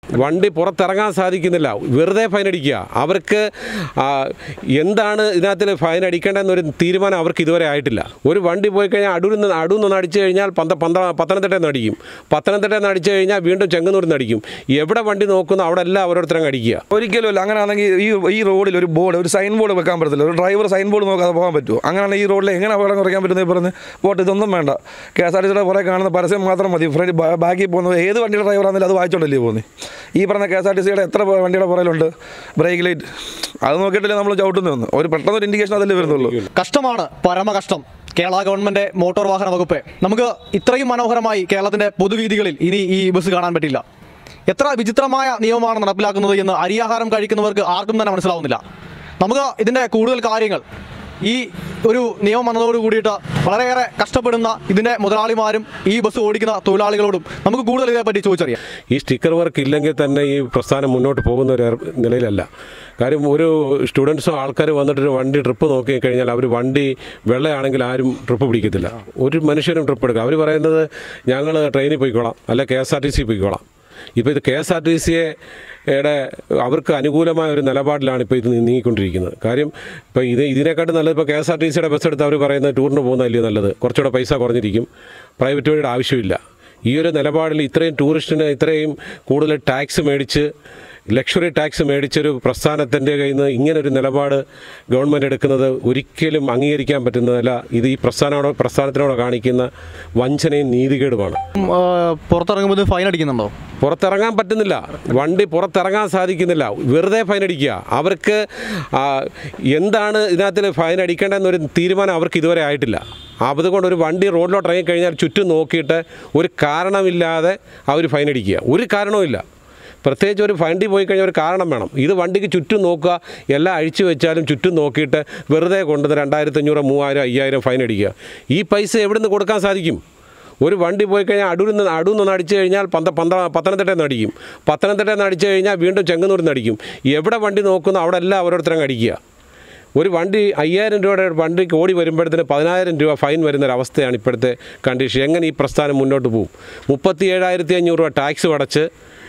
വണ്ടി പുറത്തിറങ്ങാൻ സാധിക്കുന്നില്ല വെറുതെ ഫൈൻ അടിക്കുക അവർക്ക് ആ, എന്താണ് ഇതിനകത്തിൽ ഫൈൻ അടിക്കേണ്ടതെന്നൊരു തീരുമാനം അവർക്ക് ഇതുവരെ ആയിട്ടില്ല ഒരു വണ്ടി പോയി കഴിഞ്ഞാൽ അടൂരിൽ നിന്ന് അടൂരിൽ നിന്ന് അടിച്ചു കഴിഞ്ഞാൽ പന്ത പന്ത പത്തനംതിട്ടയിൽ നിന്ന് അടിക്കും പത്തനംതിട്ടയിൽ നിന്ന് അടിച്ചു കഴിഞ്ഞാൽ വീണ്ടും ചെങ്ങന്നൂരിൽ നിന്ന് അടിക്കും എവിടെ വണ്ടി നോക്കുന്നു അവിടെ എല്ലാം ഓരോരുത്തരും അടിക്കുക ഒരിക്കലും ഇല്ല അങ്ങനെയാണെങ്കിൽ ഈ ഈ റോഡിൽ ഒരു ബോർഡ് ഒരു സൈൻ ബോർഡ് വെക്കാൻ പറ്റത്തില്ല ഒരു ഡ്രൈവർ സൈൻ ബോർഡ് നോക്കാതെ പോകാൻ പറ്റുമോ അങ്ങനെയാണെങ്കിൽ ഈ റോഡിൽ എങ്ങനെ അപകടം കുറയ്ക്കാൻ പറ്റുന്നത് പറഞ്ഞ് പോട്ട് ഇതൊന്നും വേണ്ട കെ എസ് ആർ ടി സിയുടെ പുറകെ കാണുന്ന പരസ്യം മാത്രം മതി ഫ്രണ്ട് ബാക്കിൽ പോകുന്നത് ഏത് വണ്ടിയുടെ ഡ്രൈവറാണെങ്കിലും അത് വായിച്ചോണ്ടല്ലേ പോകുന്നത് ഈ പറഞ്ഞ കെ എസ് ആർ ടി സിയുടെ എത്ര വണ്ടിയുടെ പുറകിലുണ്ട് ബ്രേക്ക് ലൈറ്റ് അത് നോക്കിയിട്ടില്ലേ നമ്മൾ ചവിട്ടുന്നു വന്ന് ഒരു പെട്ടെന്ന് ഒരു ഇൻഡിക്കേഷൻ അതല്ലേ വരുന്നുള്ളൂ കഷ്ടമാണ് പരമകഷ്ടം കേരള ഗവൺമെന്റ് മോട്ടോർ വാഹന വകുപ്പ് നമുക്ക് ഇത്രയും മനോഹരമായി കേരളത്തിന്റെ പൊതുവീതികളിൽ ഇനി ഈ ബസ് കാണാൻ പറ്റില്ല എത്ര വിചിത്രമായ നിയമമാണ് നടപ്പിലാക്കുന്നത് എന്ന് അരിയാഹാരം കഴിക്കുന്നവർക്ക് ആർക്കും തന്നെ മനസ്സിലാവുന്നില്ല നമുക്ക് ഇതിന്റെ കൂടുതൽ കാര്യങ്ങൾ ഈ ഒരു നിയമം വന്നതോട് കൂടിയിട്ട് വളരെയേറെ കഷ്ടപ്പെടുന്ന ഇതിന്റെ മുതലാളിമാരും ഈ ബസ് ഓടിക്കുന്ന തൊഴിലാളികളോടും നമുക്ക് കൂടുതൽ ഇതേപ്പറ്റി ചോദിച്ചറിയാം ഈ സ്റ്റിക്കർ വർക്ക് ഇല്ലെങ്കിൽ തന്നെ ഈ പ്രസ്ഥാനം മുന്നോട്ട് പോകുന്ന ഒരു ഏർ- നിലയിലല്ല കാര്യം ഒരു സ്റ്റുഡൻസോ ആൾക്കാർ വന്നിട്ട് ഒരു വണ്ടി ട്രിപ്പ് നോക്കി കഴിഞ്ഞാൽ അവർ വണ്ടി വെള്ളയാണെങ്കിൽ ആരും ട്രിപ്പ് പിടിക്കത്തില്ല ഒരു മനുഷ്യരും ട്രിപ്പ് എടുക്കുക അവർ പറയുന്നത് ഞങ്ങൾ ട്രെയിനിൽ പോയിക്കോളാം അല്ലെ K S R T C പോയിക്കോളാം ഇപ്പോൾ ഇത് കെ എസ് ആർ ടി സിയുടെ അവർക്ക് അനുകൂലമായ ഒരു നിലപാടിലാണ് ഇപ്പോൾ ഇത് നീങ്ങിക്കൊണ്ടിരിക്കുന്നത് കാര്യം ഇപ്പോൾ ഇത് ഇതിനെക്കാട്ടും നല്ലത് ഇപ്പോൾ കെ എസ് ആർ ടി സിയുടെ ബസ് എടുത്ത് അവർ പറയുന്നത് ടൂറിന് പോകുന്നതല്ലേ നല്ലത് കുറച്ചുകൂടെ പൈസ കുറഞ്ഞിരിക്കും പ്രൈവറ്റ് വഴിയുടെ ആവശ്യമില്ല ഈ ഒരു നിലപാടിൽ ഇത്രയും ടൂറിസ്റ്റിന് ഇത്രയും കൂടുതൽ ടാക്സ് മേടിച്ച് ലക്ഷറി ടാക്സ് മേടിച്ചൊരു പ്രസ്ഥാനത്തിൻ്റെ കയ്യിൽ നിന്ന് ഇങ്ങനൊരു നിലപാട് ഗവൺമെൻറ് എടുക്കുന്നത് ഒരിക്കലും അംഗീകരിക്കാൻ പറ്റുന്നതല്ല ഇത് ഈ പ്രസ്ഥാനോട് പ്രസ്ഥാനത്തിനോട് കാണിക്കുന്ന വഞ്ചനയും നീതികേടുമാണ് പുറത്തിറങ്ങുമ്പോൾ ഫൈൻ അടിക്കുന്നുണ്ടോ പുറത്തിറങ്ങാൻ പറ്റുന്നില്ല വണ്ടി പുറത്തിറങ്ങാൻ സാധിക്കുന്നില്ല വെറുതെ ഫൈൻ അടിക്കുക അവർക്ക് ആ, എന്താണ് ഇതിനകത്തിൽ ഫൈൻ അടിക്കേണ്ടതെന്നൊരു തീരുമാനം അവർക്ക് ഇതുവരെ ആയിട്ടില്ല അതുകൊണ്ട് ഒരു വണ്ടി റോഡിലോട്ട് ഇറങ്ങിക്കഴിഞ്ഞാൽ ചുറ്റും നോക്കിയിട്ട് ഒരു കാരണമില്ലാതെ അവർ ഫൈൻ അടിക്കുക ഒരു കാരണവുമില്ല പ്രത്യേകിച്ച് ഒരു വണ്ടി പോയി കഴിഞ്ഞാൽ ഒരു കാരണം വേണം ഇത് വണ്ടിക്ക് ചുറ്റും നോക്കുക എല്ലാം അഴിച്ചു വെച്ചാലും ചുറ്റും നോക്കിയിട്ട് വെറുതെ കൊണ്ടുവന്ന് രണ്ടായിരത്തി അഞ്ഞൂറ് മൂവായിരം അയ്യായിരം ഫൈൻ അടിക്കുക ഈ പൈസ എവിടെ നിന്ന് കൊടുക്കാൻ സാധിക്കും ഒരു വണ്ടി പോയി കഴിഞ്ഞാൽ അടൂരിൽ നിന്ന് അടൂരിൽ നിന്ന് അടിച്ചു കഴിഞ്ഞാൽ പന്ത പന്ത പത്തനംതിട്ടയിൽ നിന്ന് അടിക്കും പത്തനംതിട്ടയിൽ നിന്ന് അടിച്ചു കഴിഞ്ഞാൽ വീണ്ടും ചെങ്ങന്നൂരിൽ നിന്ന് അടിക്കും എവിടെ വണ്ടി നോക്കുന്നു അവിടെ എല്ലാം ഓരോരുത്തരും അടിക്കുക ഒരു വണ്ടി അയ്യായിരം രൂപയുടെ ഒരു വണ്ടിക്ക് ഓടി വരുമ്പോഴത്തേന് പതിനായിരം രൂപ ഫൈൻ വരുന്നൊരവസ്ഥയാണ് ഇപ്പോഴത്തെ കണ്ടീഷൻ എങ്ങനെ ഈ പ്രസ്ഥാനം മുന്നോട്ട് പോകും മുപ്പത്തി ഏഴായിരത്തി അഞ്ഞൂറ് രൂപ ടാക്സ് അടച്ച്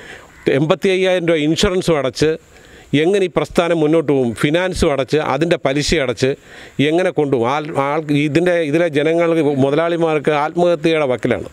എൺപത്തി അയ്യായിരം രൂപ ഇൻഷുറൻസും അടച്ച് എങ്ങനെ ഈ പ്രസ്ഥാനം മുന്നോട്ട് പോകും ഫിനാൻസും അടച്ച് അതിൻ്റെ പലിശ അടച്ച് എങ്ങനെ കൊണ്ടുപോകും ആൾ ആൾ ഇതിൻ്റെ ഇതിലെ ജനങ്ങൾക്ക് മുതലാളിമാർക്ക് ആത്മഹത്യയുടെ വക്കിലാണ്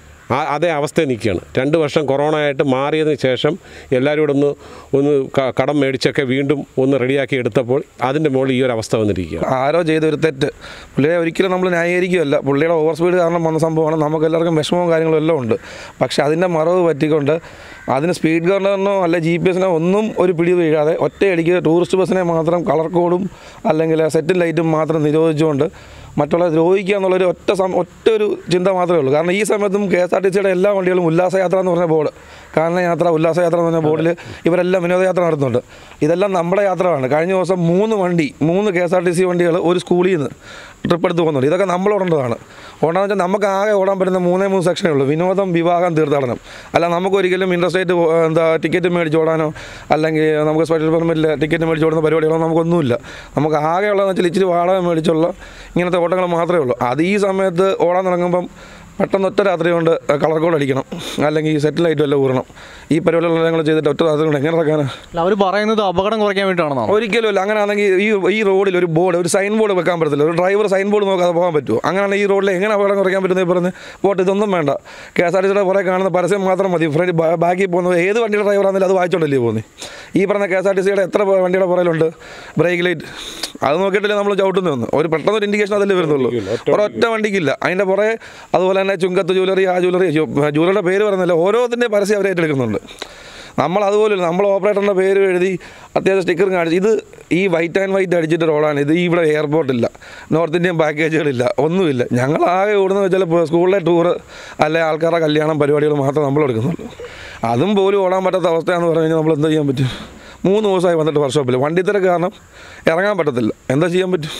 ആ അതേ അവസ്ഥയിൽ നിൽക്കുകയാണ് രണ്ട് വർഷം കൊറോണ ആയിട്ട് മാറിയതിന് ശേഷം എല്ലാവരും കൂടെ ഒന്ന് ഒന്ന് ക- കടം മേടിച്ചൊക്കെ വീണ്ടും ഒന്ന് റെഡിയാക്കി എടുത്തപ്പോൾ അതിൻ്റെ മുകളിൽ ഈ ഒരു അവസ്ഥ വന്നിരിക്കുകയാണ് ആരോ ചെയ്ത ഒരു തെറ്റ് പുള്ളിയെ ഒരിക്കലും നമ്മൾ ന്യായീകരിക്കുകയല്ല പുള്ളിയുടെ ഓവർ സ്പീഡ് കാരണം വന്ന സംഭവമാണ് നമുക്ക് എല്ലാവർക്കും വിഷമവും കാര്യങ്ങളും എല്ലാം ഉണ്ട് പക്ഷേ അതിൻ്റെ മറവ് പറ്റിക്കൊണ്ട് അതിന് സ്പീഡ് ഗവർണറിനോ അല്ല ജി പി എസിനോ ഒന്നും ഒരു പിടി വീഴാതെ ഒറ്റയടിക്ക് ടൂറിസ്റ്റ് ബസ്സിനെ മാത്രം കളർ കോഡും അല്ലെങ്കിൽ സെറ്റിൽ ലൈറ്റും മാത്രം നിരോധിച്ചുകൊണ്ട് മറ്റുള്ള ദ്രോഹിക്കുക എന്നുള്ളൊരു ഒറ്റ സം ഒറ്റ ഒരു ചിന്ത മാത്രമേ ഉള്ളൂ കാരണം ഈ സമയത്തും കെ എസ് ആർ ടി സിയുടെ എല്ലാ വണ്ടികളും ഉല്ലാസയാത്ര എന്ന് പറഞ്ഞ ബോർഡ് കാരണയാത്ര ഉല്ലാസയാത്ര എന്ന് പറഞ്ഞ ബോർഡിൽ ഇവരെല്ലാം വിനോദയാത്ര നടത്തുന്നുണ്ട് ഇതെല്ലാം നമ്മുടെ യാത്രകളാണ് കഴിഞ്ഞ ദിവസം മൂന്ന് വണ്ടി മൂന്ന് K S R T C വണ്ടികൾ ഒരു സ്കൂളിൽ നിന്ന് ട്രിപ്പ് എടുത്ത് പോകുന്നുണ്ട് ഇതൊക്കെ നമ്മൾ ഓടേണ്ടതാണ് ഓടാന്ന് വെച്ചാൽ നമുക്ക് ആകെ ഓടാൻ പറ്റുന്ന മൂന്നേ മൂന്ന് സെക്ഷനേ ഉള്ളൂ വിനോദം വിവാഹം തീർത്ഥാടനം അല്ല നമുക്ക് ഒരിക്കലും ഇൻട്രസ്റ്റേറ്റ് എന്താ ടിക്കറ്റ് മേടിച്ച് ഓടാനോ അല്ലെങ്കിൽ നമുക്ക് സ്പെഷ്യൽ പെർമിറ്റിൽ ടിക്കറ്റ് മേടിച്ച് ഓടുന്ന പരിപാടികളോ നമുക്കൊന്നുമില്ല നമുക്ക് ആകെ ഉള്ളതെന്ന് വെച്ചാൽ ഇച്ചിരി വാടക മേടിച്ചുള്ള ഇങ്ങനത്തെ ഓട്ടങ്ങൾ മാത്രമേ ഉള്ളൂ അത് ഈ സമയത്ത് ഓടാൻ തുടങ്ങുമ്പം പെട്ടെന്ന് ഒറ്റ രാത്രി കൊണ്ട് കളർ കോഡ് അടിക്കണം അല്ലെങ്കിൽ ഈ സെറ്റിൽ ലൈറ്റും എല്ലാം ഊറണം ഈ പരിപാടികളെല്ലാം ഞങ്ങൾ ചെയ്തിട്ട് ഒറ്റ രാത്രി കൊണ്ട് എങ്ങനെ ഇറക്കാനാണ് അല്ല അവർ പറയുന്നത് അപകടം കുറയ്ക്കാൻ വേണ്ടിയിട്ടാണെന്നാണ് ഒരിക്കലും ഇല്ല അങ്ങനെയാണെങ്കിൽ ഈ ഈ റോഡിൽ ഒരു ബോർഡ് ഒരു സൈൻ ബോർഡ് വെക്കാൻ പറ്റത്തില്ല ഒരു ഡ്രൈവർ സൈൻ ബോർഡ് നോക്കാതെ പോകാൻ പറ്റുമോ അങ്ങനെയാണെങ്കിൽ ഈ റോഡിൽ എങ്ങനെ അപകടം കുറയ്ക്കാൻ പറ്റുന്നത് പറഞ്ഞ് പോട്ട് ഇതൊന്നും വേണ്ട കെ എസ് ആർ ടി സിയുടെ പുറകെ കാണുന്ന പരസ്യം മാത്രം മതി ഫ്രണ്ട് ബാക്കിൽ പോകുന്നത് ഏത് വണ്ടിയുടെ ഡ്രൈവറാണെങ്കിലും അത് വായിച്ചോണ്ടല്ലേ പോകുന്നത് ഈ പറഞ്ഞ കെ എസ് ആർ ടി സിയുടെ എത്ര വണ്ടിയുടെ പുറകിലുണ്ട് ബ്രേക്ക് ലൈറ്റ് അത് നോക്കിയിട്ടില്ലേ നമ്മൾ ചവിട്ടുന്നു വന്ന് ഒരു പെട്ടെന്ന് ഒരു ഇൻഡിക്കേഷൻ അതല്ലേ വരുന്നുള്ളൂ ഒരൊറ്റ വണ്ടിക്കില്ല അതിൻ്റെ പുറകെ അതുപോലെ തന്നെ ചുങ്കത്ത് ജ്വല്ലറി ആ ജ്വല്ലറി ജ്വല്ലറിയുടെ പേര് പറയുന്നില്ല ഓരോത്തിൻ്റെ പരസ്യം അവർ ഏറ്റെടുക്കുന്നുണ്ട് നമ്മൾ അതുപോലെ നമ്മൾ ഓപ്പറേറ്ററിൻ്റെ പേര് എഴുതി അത്യാവശ്യം സ്റ്റിക്കറും കാണിച്ച് ഇത് ഈ വൈറ്റ് ആൻഡ് വൈറ്റ് അടിച്ചിട്ട് റോഡാണ് ഇത് ഇവിടെ എയർപോർട്ടില്ല നോർത്ത് ഇന്ത്യൻ പാക്കേജുകളില്ല ഒന്നുമില്ല ഞങ്ങൾ ആകെ ഓടുന്നത് വെച്ചാൽ ഇപ്പോൾ സ്കൂളിലെ ടൂറ് അല്ലെ ആൾക്കാരുടെ കല്യാണം പരിപാടികൾ മാത്രമേ നമ്മൾ എടുക്കുന്നുള്ളൂ അതും പോലും ഓടാൻ പറ്റാത്ത അവസ്ഥയാണെന്ന് പറഞ്ഞു കഴിഞ്ഞാൽ നമ്മൾ എന്താ ചെയ്യാൻ പറ്റും മൂന്ന് ദിവസമായി വന്നിട്ട് വർക്ക്ഷോപ്പിൽ വണ്ടി തിരക്ക് കാരണം ഇറങ്ങാൻ പറ്റത്തില്ല എന്താ ചെയ്യാൻ പറ്റും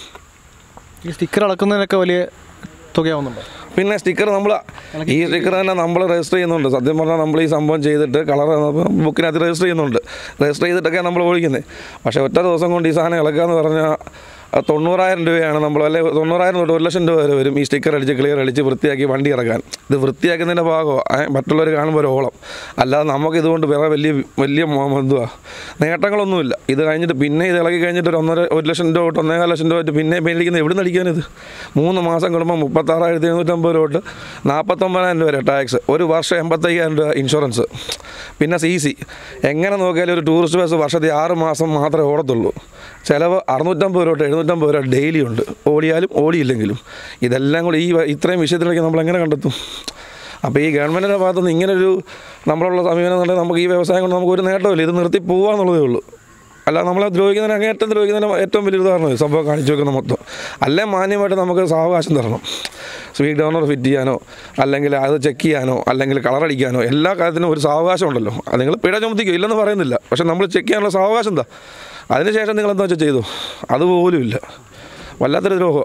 ഈ സ്റ്റിക്കർ അളക്കുന്നതിനൊക്കെ വലിയ തുകയാവുന്നുണ്ടോ പിന്നെ സ്റ്റിക്കർ നമ്മൾ ഈ സ്റ്റിക്കർ തന്നെ നമ്മൾ രജിസ്റ്റർ ചെയ്യുന്നുണ്ട് സത്യം പറഞ്ഞാൽ നമ്മൾ ഈ സംഭവം ചെയ്തിട്ട് കളർ ബുക്കിനകത്ത് രജിസ്റ്റർ ചെയ്യുന്നുണ്ട് രജിസ്റ്റർ ചെയ്തിട്ടൊക്കെയാണ് നമ്മൾ ഓടിക്കുന്നത് പക്ഷേ ഒറ്റ ദിവസം കൊണ്ട് ഈ സാധനം ഇളക്കുക എന്ന് പറഞ്ഞാൽ ആ തൊണ്ണൂറായിരം രൂപയാണ് നമ്മൾ അല്ലെ തൊണ്ണൂറായിരം തൊട്ട് ഒരു ലക്ഷം രൂപ വരെ വരും ഈ സ്റ്റിക്കർ അടിച്ച് ക്ലിയർ അടിച്ച് വൃത്തിയാക്കി വണ്ടി ഇറക്കാൻ ഇത് വൃത്തിയാക്കുന്നതിൻ്റെ ഭാഗമാണ് മറ്റുള്ളവർ കാണുമ്പോൾ ഒരു ഓളം അല്ലാതെ നമുക്ക് ഇതുകൊണ്ട് വേറെ വലിയ വലിയ മോ- എന്തുവാ നേട്ടങ്ങളൊന്നുമില്ല ഇത് കഴിഞ്ഞിട്ട് പിന്നെ ഇത് ഇളകി കഴിഞ്ഞിട്ട് ഒരു ഒന്നര ഒരു ലക്ഷം രൂപ തൊട്ട് ഒന്നേകാൽ ലക്ഷം രൂപ തൊട്ട് പിന്നെ മേടിക്കുന്നത് എവിടെ നിന്ന് അടിക്കാനിത് മൂന്ന് മാസം കൂടുമ്പോൾ മുപ്പത്താറായിരത്തി എഴുന്നൂറ്റമ്പത് രൂപ തൊട്ട് നാൽപ്പത്തൊമ്പതിനായിരം രൂപ വരെ ടാക്സ് ഒരു വർഷം എൺപത്തയ്യായിരം രൂപ ഇൻഷുറൻസ് പിന്നെ സി സി എങ്ങനെ നോക്കിയാലും ഒരു ടൂറിസ്റ്റ് ബസ് വർഷത്തിൽ ആറ് മാസം മാത്രമേ ഓടത്തുള്ളൂ ചിലവ് അറുന്നൂറ്റമ്പത് രൂപ തൊട്ട് എഴുന്നൂറ്റമ്പത് രൂപ ഡെയിലി ഉണ്ട് ഓടിയാലും ഓടിയില്ലെങ്കിലും ഇതെല്ലാം കൂടി ഈ വ- ഇത്രയും വിഷയത്തിലേക്ക് നമ്മൾ എങ്ങനെ കണ്ടെത്തും അപ്പോൾ ഈ ഗവൺമെൻറ്റിൻ്റെ ഭാഗത്തുനിന്ന് ഇങ്ങനൊരു നമ്മളുള്ള സമീപനം എന്നുണ്ടെങ്കിൽ നമുക്ക് ഈ വ്യവസായം കൊണ്ട് നമുക്ക് ഒരു നേട്ടമില്ല ഇത് നിർത്തി പോകാന്നുള്ളതേ ഉള്ളൂ അല്ല നമ്മളെ ദ്രോഹിക്കുന്നതിന് അങ്ങേറ്റം ദ്രോഹിക്കുന്നതിന് ഏറ്റവും വലിയ ഉദാഹരണം ഇത് സംഭവം കാണിച്ചു വെക്കുന്ന മൊത്തം അല്ലേ മാന്യമായിട്ട് നമുക്ക് സാവകാശം തരണം സ്വീറ്റ് ഡോണർ ഫിറ്റ് ചെയ്യാനോ അല്ലെങ്കിൽ അത് ചെക്ക് ചെയ്യാനോ അല്ലെങ്കിൽ കളർ അടിക്കാനോ എല്ലാ കാര്യത്തിനും ഒരു സാവകാശം ഉണ്ടല്ലോ അത് നിങ്ങൾ പിഴ ചുമത്തിക്കോ ഇല്ലെന്ന് പറയുന്നില്ല പക്ഷെ നമ്മൾ ചെക്ക് ചെയ്യാനുള്ള സാവകാശം എന്താ അതിനുശേഷം നിങ്ങൾ എന്താ വെച്ചാൽ ചെയ്തു അതുപോലും ഇല്ല വല്ലാത്തൊരു ദ്രോഹം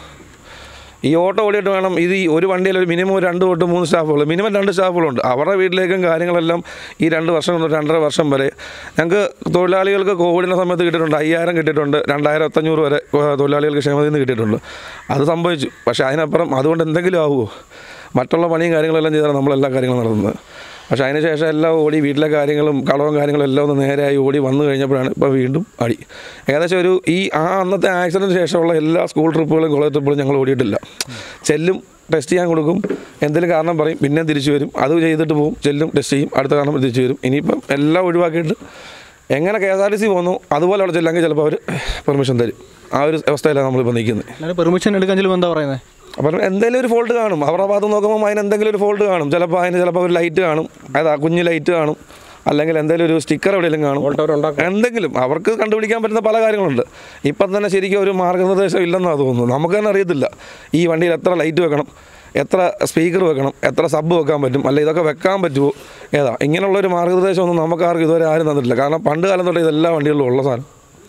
ഈ ഓട്ടോ ഓടിയിട്ട് വേണം ഇത് ഈ ഒരു വണ്ടിയിൽ ഒരു മിനിമം ഒരു രണ്ട് തൊട്ട് മൂന്ന് സ്റ്റാഫുകൾ മിനിമം രണ്ട് സ്റ്റാഫുകളുണ്ട് അവരുടെ വീട്ടിലേക്കും കാര്യങ്ങളെല്ലാം ഈ രണ്ട് വർഷം തൊട്ട് രണ്ടര വർഷം വരെ ഞങ്ങൾക്ക് തൊഴിലാളികൾക്ക് കോവിഡിൻ്റെ സമയത്ത് കിട്ടിയിട്ടുണ്ട് അയ്യായിരം കിട്ടിയിട്ടുണ്ട് രണ്ടായിരത്തി അഞ്ഞൂറ് വരെ ഏഹ്, തൊഴിലാളികൾക്ക് ക്ഷേമത്തിൽ നിന്ന് കിട്ടിയിട്ടുണ്ട് അത് സംഭവിച്ചു പക്ഷേ അതിനപ്പുറം അതുകൊണ്ട് എന്തെങ്കിലും ആവുമോ മറ്റുള്ള പണിയും കാര്യങ്ങളെല്ലാം ചെയ്താണ് നമ്മളെല്ലാ കാര്യങ്ങളും നടത്തുന്നത് പക്ഷേ അതിന് ശേഷം എല്ലാം ഓടി വീട്ടിലെ കാര്യങ്ങളും കളവും കാര്യങ്ങളും എല്ലാം ഒന്ന് നേരെയായി ഓടി വന്നു കഴിഞ്ഞപ്പോഴാണ് ഇപ്പോൾ വീണ്ടും അടി ഏകദേശം ഒരു ഈ ആ അന്നത്തെ ആക്സിഡൻറ്റ് ശേഷമുള്ള എല്ലാ സ്കൂൾ ട്രിപ്പുകളും കോളേജ് ട്രിപ്പുകളും ഞങ്ങൾ ഓടിയിട്ടില്ല ചെല്ലും ടെസ്റ്റ് ചെയ്യാൻ കൊടുക്കും എന്തെങ്കിലും കാരണം പറയും പിന്നെ തിരിച്ചു വരും അത് ചെയ്തിട്ട് പോകും ചെല്ലും ടെസ്റ്റ് ചെയ്യും അടുത്ത കാരണം തിരിച്ചു വരും ഇനിയിപ്പം എല്ലാം ഒഴിവാക്കിയിട്ട് എങ്ങനെ K S R T C പോകുന്നു അതുപോലെ അവിടെ ചെല്ലെങ്കിൽ ചിലപ്പോൾ അവർ പെർമിഷൻ തരും ആ ഒരു അവസ്ഥയിലാണ് നമ്മളിപ്പോൾ നിൽക്കുന്നത് എന്നാലും പെർമിഷൻ എടുക്കാൻ ചെല്ലുമ്പോൾ എന്താ പറയുന്നത് അപ്പം എന്തെങ്കിലും ഒരു ഫോൾട്ട് കാണും അവരുടെ ഭാഗത്ത് നോക്കുമ്പോൾ അതിന് എന്തെങ്കിലും ഒരു ഫോൾട്ട് കാണും ചിലപ്പോൾ അതിന് ചിലപ്പോൾ ഒരു ലൈറ്റ് കാണും അതാ കുഞ്ഞ് ലൈറ്റ് കാണും അല്ലെങ്കിൽ എന്തെങ്കിലും ഒരു സ്റ്റിക്കർ എവിടെയെങ്കിലും കാണും എന്തെങ്കിലും അവർക്ക് കണ്ടുപിടിക്കാൻ പറ്റുന്ന പല കാര്യങ്ങളുണ്ട് ഇപ്പം തന്നെ ശരിക്കും ഒരു മാർഗ്ഗനിർദ്ദേശം ഇല്ലെന്നാണ് തോന്നുന്നത് നമുക്ക് തന്നെ അറിയത്തില്ല ഈ വണ്ടിയിൽ എത്ര ലൈറ്റ് വെക്കണം എത്ര സ്പീക്കർ വെക്കണം എത്ര സബ് വെക്കാൻ പറ്റും അല്ല ഇതൊക്കെ വെക്കാൻ പറ്റുമോ ഏതാ ഇങ്ങനെയുള്ള ഒരു മാർഗ്ഗനിർദ്ദേശമൊന്നും നമുക്കാർക്കും ഇതുവരെ ആരും തന്നിട്ടില്ല കാരണം പണ്ട് കാലം തൊട്ട് ഇതെല്ലാ വണ്ടികളിലും ഉള്ള സാധനം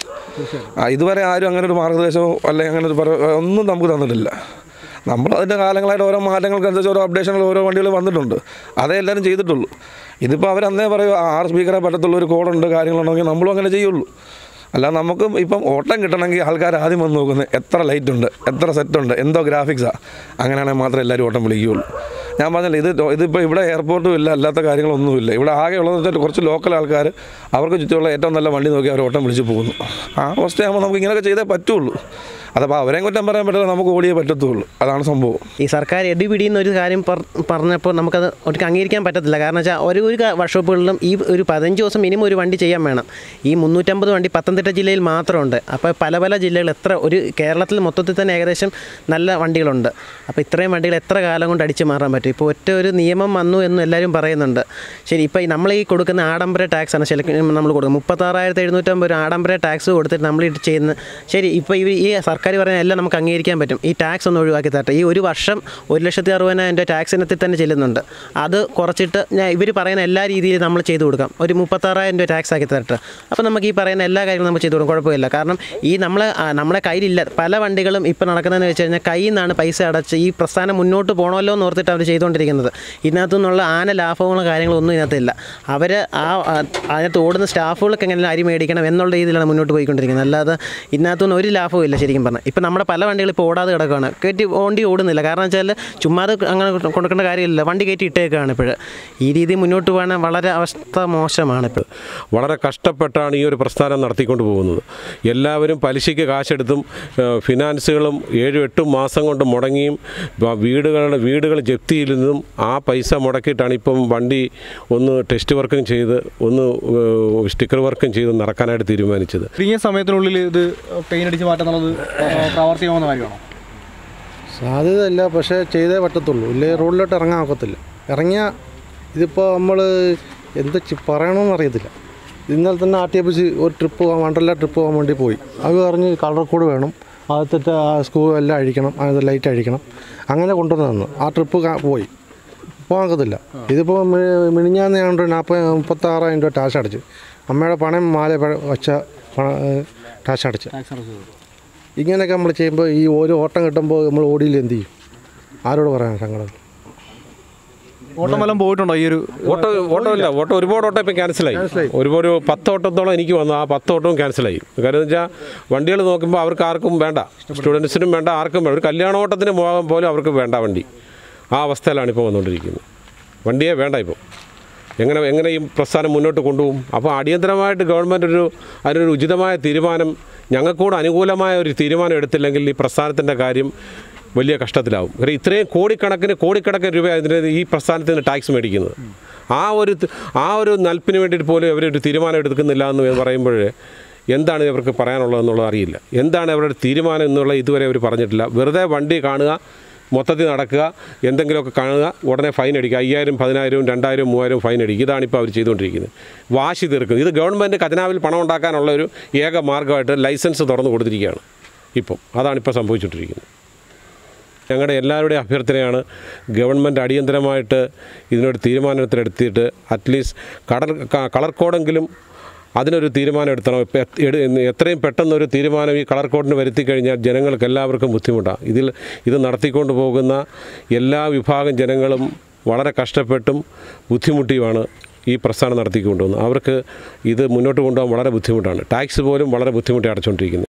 ആ, ഇതുവരെ ആരും അങ്ങനെ ഒരു മാർഗ്ഗനിർദ്ദേശമോ അല്ലെങ്കിൽ അങ്ങനെ ഒരു പറ- ഒന്നും നമുക്ക് തന്നിട്ടില്ല നമ്മൾ അതിൻ്റെ കാലങ്ങളായിട്ട് ഓരോ മാറ്റങ്ങൾക്കനുസരിച്ച് ഓരോ അപ്ഡേഷനുകൾ ഓരോ വണ്ടികൾ വന്നിട്ടുണ്ട് അതേ എല്ലാവരും ചെയ്തിട്ടുള്ളൂ ഇതിപ്പോൾ അവർ അന്നേ പറയും "ആ, ആറ് സ്പീക്കറെ പറ്റത്തുള്ള ഒരു കോഡുണ്ട് കാര്യങ്ങളുണ്ടെങ്കിൽ നമ്മളും അങ്ങനെ ചെയ്യുള്ളൂ അല്ല നമുക്ക് ഇപ്പം ഓട്ടം കിട്ടണമെങ്കിൽ ആൾക്കാർ ആദ്യം വന്ന് നോക്കുന്നത് എത്ര ലൈറ്റ് ഉണ്ട് എത്ര സെറ്റ് ഉണ്ട് എന്തോ ഗ്രാഫിക്സാണ് അങ്ങനെയാണെങ്കിൽ മാത്രമേ എല്ലാവരും ഓട്ടം വിളിക്കുകയുള്ളൂ ഞാൻ പറഞ്ഞില്ല ഇത് ഇതിപ്പോൾ ഇവിടെ എയർപോർട്ടും ഇല്ല അല്ലാത്ത കാര്യങ്ങളൊന്നുമില്ല ഇവിടെ ആകെ ഉള്ളതെന്ന് വെച്ചാൽ കുറച്ച് ലോക്കൽ ആൾക്കാർ അവർക്ക് ചുറ്റുമുള്ള ഏറ്റവും നല്ല വണ്ടി നോക്കി അവർ ഓട്ടം വിളിച്ച് പോകുന്നു ആ അവസ്ഥയാകുമ്പോൾ നമുക്ക് ഇങ്ങനെയൊക്കെ ചെയ്തേ പറ്റുള്ളൂ അതപ്പോൾ അവരെയും കുറ്റം പറയാൻ പറ്റില്ല നമുക്ക് ഓടിയേ പറ്റത്തുള്ളൂ അതാണ് സംഭവം ഈ സർക്കാർ എടിപിടിയെന്ന് ഒരു കാര്യം പറ- പറഞ്ഞപ്പോൾ നമുക്കത് ഒരിക്കലും അംഗീകരിക്കാൻ പറ്റത്തില്ല കാരണം വെച്ചാൽ ഒരു ഒരു ക- വർക്ക്ഷോപ്പുകളിലും ഈ ഒരു പതിനഞ്ച് ദിവസം മിനിമം ഒരു വണ്ടി ചെയ്യാൻ വേണം ഈ മുന്നൂറ്റമ്പത് വണ്ടി പത്തനംതിട്ട ജില്ലയിൽ മാത്രമുണ്ട് അപ്പോൾ പല പല ജില്ലകൾ എത്ര ഒരു കേരളത്തിൽ മൊത്തത്തിൽ തന്നെ ഏകദേശം നല്ല വണ്ടികളുണ്ട് അപ്പോൾ ഇത്രയും വണ്ടികൾ എത്ര കാലം കൊണ്ട് അടിച്ചു മാറാൻ പറ്റും ഇപ്പോൾ ഒറ്റ ഒരു നിയമം വന്നു എന്ന് എല്ലാവരും പറയുന്നുണ്ട് ശരി ഇപ്പോൾ നമ്മൾ ഈ കൊടുക്കുന്ന ആഡംബര ടാക്സ് ആണ് ശരിക്കും നമ്മൾ കൊടുക്കുന്നത് മുപ്പത്താറായിരത്തി എഴുന്നൂറ്റമ്പത് രൂപ ആഡംബര ടാക്സ് കൊടുത്തിട്ട് നമ്മൾ ഇത് ചെയ്യുന്ന ശരി ഇപ്പോൾ ഈ ഈ സർക്കാർ പറയുന്ന എല്ലാം നമുക്ക് അംഗീകരിക്കാൻ പറ്റും ഈ ടാക്സ് ഒന്ന് ഒഴിവാക്കി തരട്ടെ ഈ ഒരു വർഷം ഒരു ലക്ഷത്തി അറുപതിനായിരം രൂപ ടാക്സ് ഇനത്തിൽ തന്നെ ചെല്ലുന്നുണ്ട് അത് കുറച്ചിട്ട് ഞാൻ ഇവർ പറയുന്ന എല്ലാ രീതിയിലും നമ്മൾ ചെയ്തു കൊടുക്കാം ഒരു മുപ്പത്താറായിരം രൂപ ടാക്സ് ആക്കി തരട്ടെ അപ്പോൾ നമുക്ക് ഈ പറയുന്ന എല്ലാ കാര്യങ്ങളും നമ്മൾ ചെയ്തു കൊടുക്കും കുഴപ്പമില്ല കാരണം ഈ നമ്മൾ നമ്മളെ കയ്യിലില്ല പല വണ്ടികളും ഇപ്പോൾ നടക്കുന്നതെന്ന് വെച്ച് കഴിഞ്ഞാൽ കയ്യിൽ നിന്നാണ് പൈസ അടച്ച് ഈ പ്രസ്ഥാനം മുന്നോട്ട് പോകണമല്ലോ എന്ന് ഓർത്തിട്ട് അവർ ചെയ്തുകൊണ്ടിരിക്കുന്നത് ഇതിനകത്തു നിന്നുള്ള ആന ലാഭങ്ങളോ കാര്യങ്ങളോ ഒന്നും ഇതിനകത്തില്ല അവർ ആ ആ, അതിനകത്ത് ഓടുന്ന സ്റ്റാഫുകൾക്ക് എങ്ങനെ അരി മേടിക്കണം എന്നുള്ള രീതിയിലാണ് മുന്നോട്ട് പോയിക്കൊണ്ടിരിക്കുന്നത് അല്ലാതെ ഇതിനകത്തുനിന്ന് ഒരു ലാഭവും ഇല്ല ശരിക്കും പറഞ്ഞാൽ ഇപ്പം നമ്മുടെ പല വണ്ടികളും ഇപ്പോൾ ഓടാതെ കിടക്കുകയാണ് കയറ്റി വണ്ടി ഓടുന്നില്ല കാരണം വെച്ചാൽ ചുമ്മാതെ അങ്ങനെ കൊടുക്കേണ്ട കാര്യമില്ല വണ്ടി കയറ്റി ഇട്ടേക്കാണ് ഇപ്പോൾ ഈ രീതി മുന്നോട്ട് പോകാൻ വളരെ അവസ്ഥ മോശമാണ് ഇപ്പോൾ വളരെ കഷ്ടപ്പെട്ടാണ് ഈ ഒരു പ്രസ്ഥാനം നടത്തിക്കൊണ്ട് പോകുന്നത് എല്ലാവരും പലിശയ്ക്ക് കാശെടുത്തും ഏഹ്, ഫിനാൻസുകളും ഏഴും എട്ടും മാസം കൊണ്ട് മുടങ്ങിയും വ- വീടുകളുടെ വീടുകൾ ജപ്തിയിൽ നിന്നും ആ പൈസ മുടക്കിയിട്ടാണ് ഇപ്പം വണ്ടി ഒന്ന് ടെസ്റ്റ് വർക്കും ചെയ്ത് ഒന്ന് ഏഹ്, സ്റ്റിക്കർ വർക്കും ചെയ്ത് നടക്കാനായിട്ട് തീരുമാനിച്ചത് ചുരുങ്ങിയ സമയത്തിനുള്ളിൽ ഇത് പെയിൻ അടിച്ച് മാറ്റുന്നുള്ളത് പ്രാവർത്തികമാകുന്ന കാര്യമാണോ സാധ്യതയില്ല പക്ഷേ ചെയ്തേ പറ്റത്തുള്ളൂ ഇല്ലേ റോഡിലോട്ട് ഇറങ്ങാൻ ഒക്കത്തില്ല ഇറങ്ങിയ ഇതിപ്പോൾ നമ്മൾ എന്ത് ചി- പറയണമെന്ന് അറിയത്തില്ല ഇന്നലെ തന്നെ ആർ ടി എഫ് സി ഒരു ട്രിപ്പ് പോകാൻ വണ്ടർല ട്രിപ്പ് പോകാൻ വേണ്ടി പോയി അത് പറഞ്ഞ് കളർ കോഡ് വേണം ആദ്യത്തെ ആ സ്കൂൾ എല്ലാം അഴിക്കണം അത് ലൈറ്റ് അഴിക്കണം അങ്ങനെ കൊണ്ടുവന്ന് തന്നു ആ ട്രിപ്പ് കാ- പോയി പോകാൻ ഒക്കത്തില്ല ഇതിപ്പോൾ മി- മിനിഞ്ഞാന്ന് ഞാൻ നാൽപ്പത് മുപ്പത്താറായിരം രൂപ ടാക്സ് അടച്ച് അമ്മയുടെ പണം മാല പ- വച്ച ടാക്സ് അടച്ച് ഇങ്ങനെയൊക്കെ നമ്മൾ ചെയ്യുമ്പോൾ ഈ ഓരോ ഓട്ടം കിട്ടുമ്പോൾ നമ്മൾ ഓടിയിൽ എന്ത് ചെയ്യും ആരോട് പറയാൻ സങ്കടം ഓട്ടം വല്ലതും പോയിട്ടുണ്ടോ ഈ ഒരു ഓട്ടോ ഓട്ടോ ഇല്ല ഓട്ടോ ഒരുപാട് ഓട്ടോ ഇപ്പം ക്യാൻസലായി ഒരുപാട് പത്ത് ഓട്ടത്തോളം എനിക്ക് വന്നു ആ പത്ത് ഓട്ടവും ക്യാൻസലായി കാര്യം എന്ന് വെച്ചാൽ വണ്ടികൾ നോക്കുമ്പോൾ അവർക്ക് ആർക്കും വേണ്ട സ്റ്റുഡൻസിനും വേണ്ട ആർക്കും വേണ്ട ഒരു കല്യാണ ഓട്ടത്തിന് പോകാൻ പോലും അവർക്ക് വേണ്ട വണ്ടി ആ അവസ്ഥയിലാണ് ഇപ്പോൾ വന്നുകൊണ്ടിരിക്കുന്നത് വണ്ടിയെ വേണ്ട ഇപ്പോൾ എങ്ങനെ എങ്ങനെ ഈ പ്രസ്ഥാനം മുന്നോട്ട് കൊണ്ടുപോകും അപ്പോൾ അടിയന്തരമായിട്ട് ഗവൺമെൻറ് ഒരു അതിനൊരു ഉചിതമായ തീരുമാനം ഞങ്ങൾക്കൂടെ അനുകൂലമായ ഒരു തീരുമാനം എടുത്തില്ലെങ്കിൽ ഈ പ്രസ്ഥാനത്തിൻ്റെ കാര്യം വലിയ കഷ്ടത്തിലാവും കാര്യം ഇത്രയും കോടിക്കണക്കിന് കോടിക്കണക്കിന് രൂപ അതിന് ഈ പ്രസ്ഥാനത്തിന് ടാക്സ് മേടിക്കുന്നത് ആ ഒരു ത- ആ ഒരു നൽപ്പിന് വേണ്ടിയിട്ട് പോലും അവരൊരു തീരുമാനം എടുക്കുന്നില്ല എന്ന് പറയുമ്പോൾ എന്താണ് ഇവർക്ക് പറയാനുള്ളതെന്നുള്ളത് അറിയില്ല എന്താണ് അവരുടെ തീരുമാനം എന്നുള്ള ഇതുവരെ അവർ പറഞ്ഞിട്ടില്ല വെറുതെ വണ്ടി കാണുക മൊത്തത്തിൽ നടക്കുക എന്തെങ്കിലുമൊക്കെ കാണുക ഉടനെ ഫൈൻ അടിക്കുക അയ്യായിരം പതിനായിരവും രണ്ടായിരവും മൂവായിരവും ഫൈൻ അടിക്കുക ഇതാണിപ്പോൾ അവർ ചെയ്തുകൊണ്ടിരിക്കുന്നത് വാശി തീർക്കും ഇത് ഗവൺമെൻറ് ഖജനാവിൽ പണം ഉണ്ടാക്കാനുള്ള ഒരു ഏക മാർഗ്ഗമായിട്ട് ലൈസൻസ് തുറന്നു കൊടുത്തിരിക്കുകയാണ് ഇപ്പം അതാണിപ്പോൾ സംഭവിച്ചുകൊണ്ടിരിക്കുന്നത് ഞങ്ങളുടെ എല്ലാവരുടെയും അഭ്യർത്ഥനയാണ് ഗവൺമെൻറ് അടിയന്തരമായിട്ട് ഇതിനൊരു തീരുമാനത്തിലെടുത്തിട്ട് അറ്റ്ലീസ്റ്റ് കടൽ ക- കളർ കോഡെങ്കിലും അതിനൊരു തീരുമാനം എടുത്തണം ഇപ്പം എത്- എട്- എത്രയും പെട്ടെന്നൊരു തീരുമാനം ഈ കളർ കോഡിന് വരുത്തി കഴിഞ്ഞാൽ ജനങ്ങൾക്ക് എല്ലാവർക്കും ബുദ്ധിമുട്ടാണ് ഇതിൽ ഇത് നടത്തിക്കൊണ്ട് പോകുന്ന എല്ലാ വിഭാഗം ജനങ്ങളും വളരെ കഷ്ടപ്പെട്ടും ബുദ്ധിമുട്ടിയുമാണ് ഈ പ്രസ്ഥാനം നടത്തിക്കൊണ്ടുവന്നത് അവർക്ക് ഇത് മുന്നോട്ട് കൊണ്ടുപോകാൻ വളരെ ബുദ്ധിമുട്ടാണ് ടാക്സ് പോലും വളരെ ബുദ്ധിമുട്ടി അടച്ചുകൊണ്ടിരിക്കുന്നത്